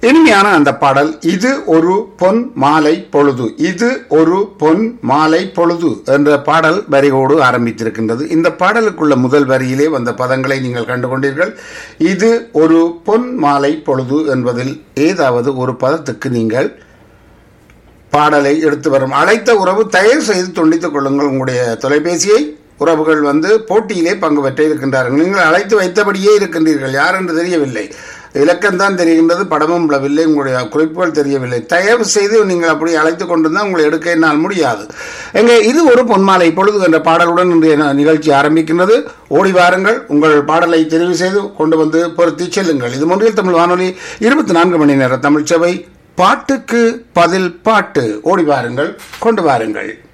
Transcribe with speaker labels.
Speaker 1: இனிமையான அந்த பாடல் இது ஒரு பொன் மாலை பொழுது இது ஒரு பொன் மாலை பொழுது என்ற பாடல் வரியோடு ஆரம்பித்திருக்கின்றது இந்த பாடலுக்குள்ள முதல் வரியிலே வந்த பதங்களை நீங்கள் கண்டுகொண்டீர்கள் இது ஒரு பொன் மாலை பொழுது என்பதில் ஏதாவது ஒரு பதத்துக்கு நீங்கள் பாடலை எடுத்து வரும் அழைத்த உறவு தயவு செய்து துண்டித்துக் கொள்ளுங்கள் உங்களுடைய தொலைபேசியை உறவுகள் வந்து போட்டியிலே பங்கு பெற்று இருக்கின்றார்கள் நீங்கள் அழைத்து வைத்தபடியே இருக்கின்றீர்கள் யார் என்று தெரியவில்லை இலக்கம் தான் தெரிகின்றது படமும் விழவில்லை உங்களுடைய குறிப்புகள் தெரியவில்லை தயவு செய்து நீங்கள் அப்படி அழைத்து கொண்டிருந்தால் உங்களை எடுக்க என்னால் முடியாது எங்கே இது ஒரு பொன்மாலை பொழுது என்ற பாடலுடன் இன்றைய ந- நிகழ்ச்சி ஆரம்பிக்கின்றது ஓடி வாருங்கள் உங்கள் பாடலை தெரிவு செய்து கொண்டு வந்து பொருத்தி செல்லுங்கள் இது முன்றில் தமிழ் வானொலி இருபத்தி நான்கு மணி நேர தமிழ் சபை பாட்டுக்கு பதில் பாட்டு ஓடி வாருங்கள் கொண்டு வாருங்கள்